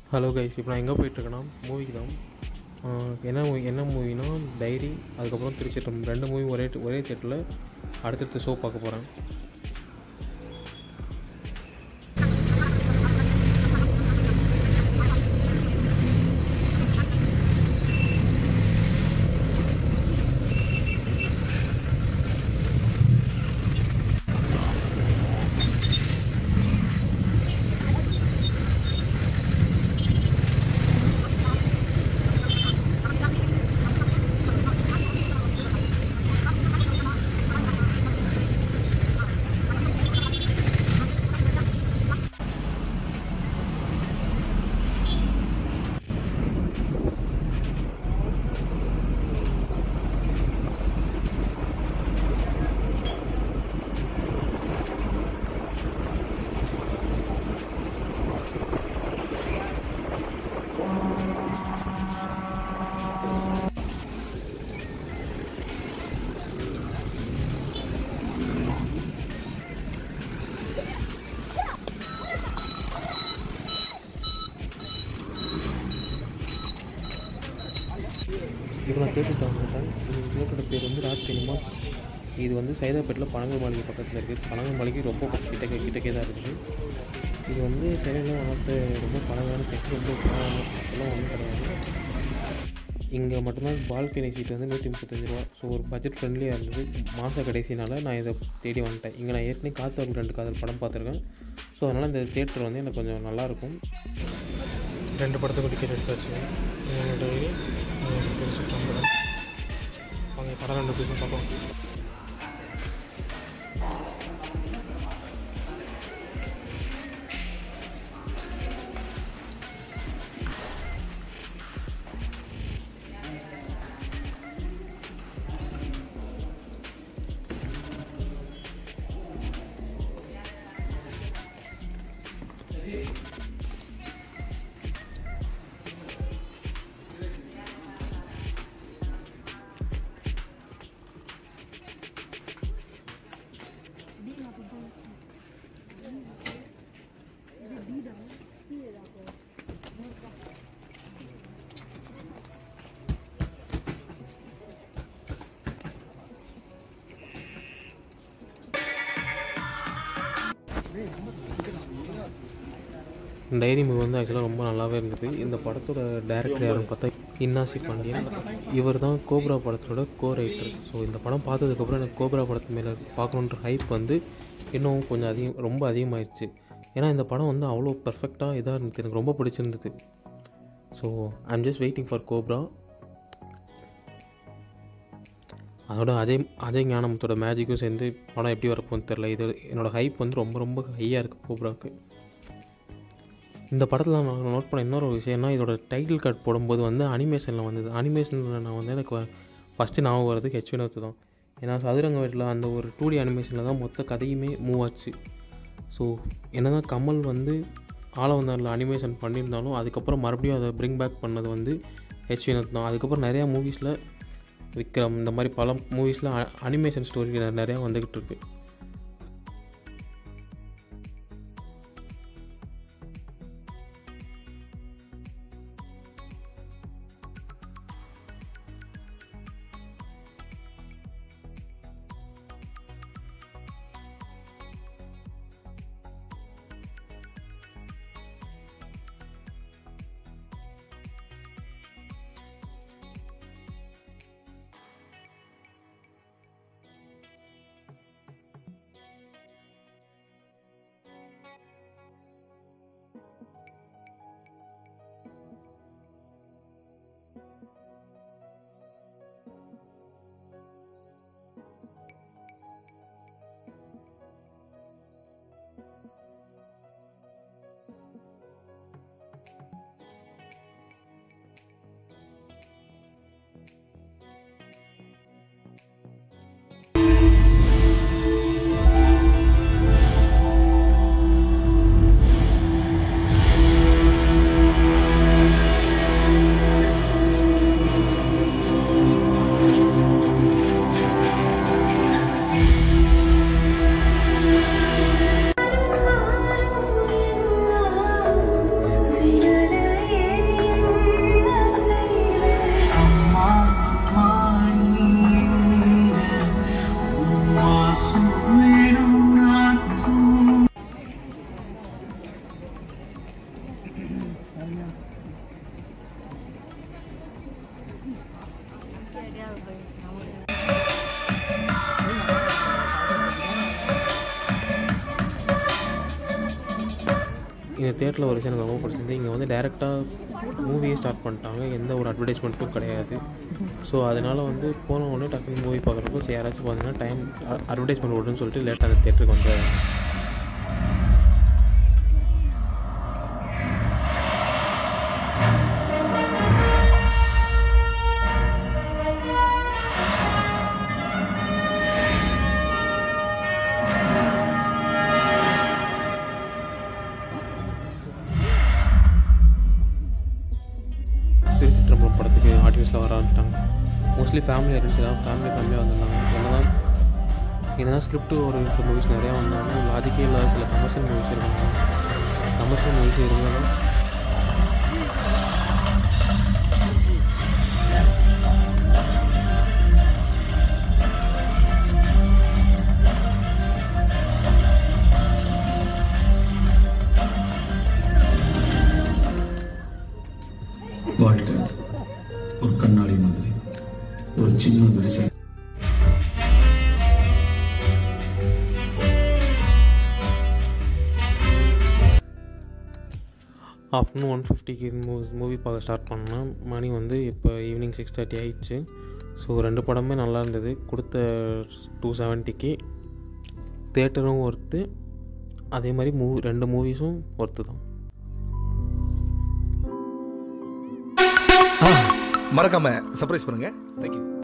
hello guys இப்போ நான் எங்கே போயிட்டுருக்கேன்னா மூவிக்கு தான் ஆஹ் என்ன மூவி என்ன மூவினா டைரி அதுக்கப்புறம் திருச்சிட்டம் ரெண்டு மூவி ஒரே ஒரே தேட்டரில் அடுத்தடுத்து ஷோ பார்க்க போகிறேன் இப்போ நான் தேட்டருக்கு வந்துட்டேன் இந்த தேட்டரோட பேர் வந்து ராஜ் சினிமாஸ் இது வந்து சைதாப்பேட்டில் பனங்கல் மாளிகை பக்கத்தில் இருக்குது பனங்கல் மாளிகை ரொம்ப கிட்டக்கே கிட்டக்கே தான் இருக்குது இது வந்து சென்னையில் வளர்த்த ரொம்ப பழமையான தேட்டர் ரொம்ப பழமையான எல்லாம் ஒன்றும் கிடையாது இங்கே மட்டும்தான் பால்கனி சீட் வந்து நூற்றி முப்பத்தஞ்சு ரூபா ஸோ ஒரு பட்ஜெட் ஃப்ரெண்ட்லியாக இருந்தது மாத கடைசினால நான் இதை தேடி வந்துட்டேன் இங்கே நான் ஏற்கனவே காத்தவர்கள் ரெண்டு காதல் படம் பார்த்துருக்கேன் ஸோ அதனால் இந்த தேட்டர் வந்து எனக்கு கொஞ்சம் நல்லாயிருக்கும் ரெண்டு படத்துக்கு டிக்கெட் எடுத்தாச்சு டைரி தெரிஞ்சுட்டு வாங்க படம் ரெண்டு பேரும் பார்ப்போம் டைரி மூவி வந்து ஆக்சுவலாக ரொம்ப நல்லாவே இருந்தது இந்த படத்தோட டேரக்டர் யாருன்னு பார்த்தா இன்னாசி பாண்டியன் இவர் தான் கோப்ரா படத்தோட கோ ரைட்டர் ஸோ இந்த படம் பார்த்ததுக்கப்புறம் எனக்கு கோப்ரா படத்து மேலே பார்க்கணுன்ற ஹைப் வந்து இன்னும் கொஞ்சம் அதிகம் ரொம்ப அதிகமாகிடுச்சு ஏன்னா இந்த படம் வந்து அவ்வளோ பர்ஃபெக்டாக இதாக இருந்தது எனக்கு ரொம்ப பிடிச்சிருந்தது so I'm just waiting for Cobra அதோட அஜய் அஜய் ஞானமத்தோட மேஜிக்கும் சேர்ந்து படம் எப்படி வரப்போன்னு தெரில இது என்னோடய ஹைப் வந்து ரொம்ப ரொம்ப ஹையாக இருக்குது கோப்ராவுக்கு இந்த படத்தில் நான் நோட் பண்ண இன்னொரு விஷயம்னா இதோட டைட்டில் கார்டு போடும்போது வந்து அனிமேஷனில் வந்தது அனிமேஷனில் நான் வந்து எனக்கு ஃபஸ்ட்டு ஞாபகம் வர்றது ஹெச் வினோத்து தான் ஏன்னா சதுரங்க வீட்டில் அந்த ஒரு டூ டி அனிமேஷனில் தான் மொத்த கதையுமே மூவ் ஆச்சு ஸோ என்ன தான் கமல் வந்து ஆலவந்தாரில் அனிமேஷன் பண்ணியிருந்தாலும் அதுக்கப்புறம் மறுபடியும் அதை பிரிங் பேக் பண்ணது வந்து ஹெச் வினோத் தான் அதுக்கப்புறம் நிறையா மூவிஸில் விக்ரம் இந்த மாதிரி பல மூவிஸில் அனிமேஷன் ஸ்டோரி நிறையா வந்துக்கிட்டு இருக்குது இந்த தேட்டரில் ஒரு விஷயம் எனக்கு ரொம்ப பிடிச்சிருந்து இங்கே வந்து டேரெக்டாக மூவியே ஸ்டார்ட் பண்ணிட்டாங்க எந்த ஒரு அட்வர்டைஸ்மெண்ட்டும் கிடையாது ஸோ அதனால் வந்து போன உடனே டக்குனு மூவி பார்க்குறப்போ சரி யாராச்சும் பார்த்தீங்கன்னா டைம் அட்வர்டைஸ்மெண்ட் விடுன்னு சொல்லிட்டு லேட்டாக அந்த தேட்டருக்கு வந்து திருச்சிற்றம்பலம் படத்துக்கு ஆடியன்ஸில் வர ஆரம்பிச்சிட்டாங்க மோஸ்ட்லி ஃபேமிலி இருந்துச்சு தான் ஃபேமிலி ஃபேமிலியாக வந்திருந்தாங்க என்னதான் என்னதான் ஸ்கிரிப்ட் ஒரு மூவிஸ் நிறையா வந்தாலும் லாஜிக்கே இல்லாத சில கமர்ஷியல் மூவிஸ் இருந்தாங்க கமர்ஷியல் மூவிஸ் இருந்தாலும் வாழ்க்கை ஒரு கண்ணாடி மாதிரி ஒரு சின்ன விரிசல் ஆஃப்டர்நூன் ஒன் ஃபிஃப்டிக்கு மூவி மூவி பார்க்க ஸ்டார்ட் பண்ணேன் மணி வந்து இப்போ ஈவினிங் சிக்ஸ் தேர்ட்டி ஆயிடுச்சு ஸோ ரெண்டு படமே நல்லா இருந்தது கொடுத்த டூ செவன்ட்டிக்கு தேட்டரும் ஒர்த்து அதே மாதிரி மூவி ரெண்டு மூவிஸும் ஒர்த்து தான் மறக்காம சர்ப்ரைஸ் பண்ணுங்க தேங்க்யூ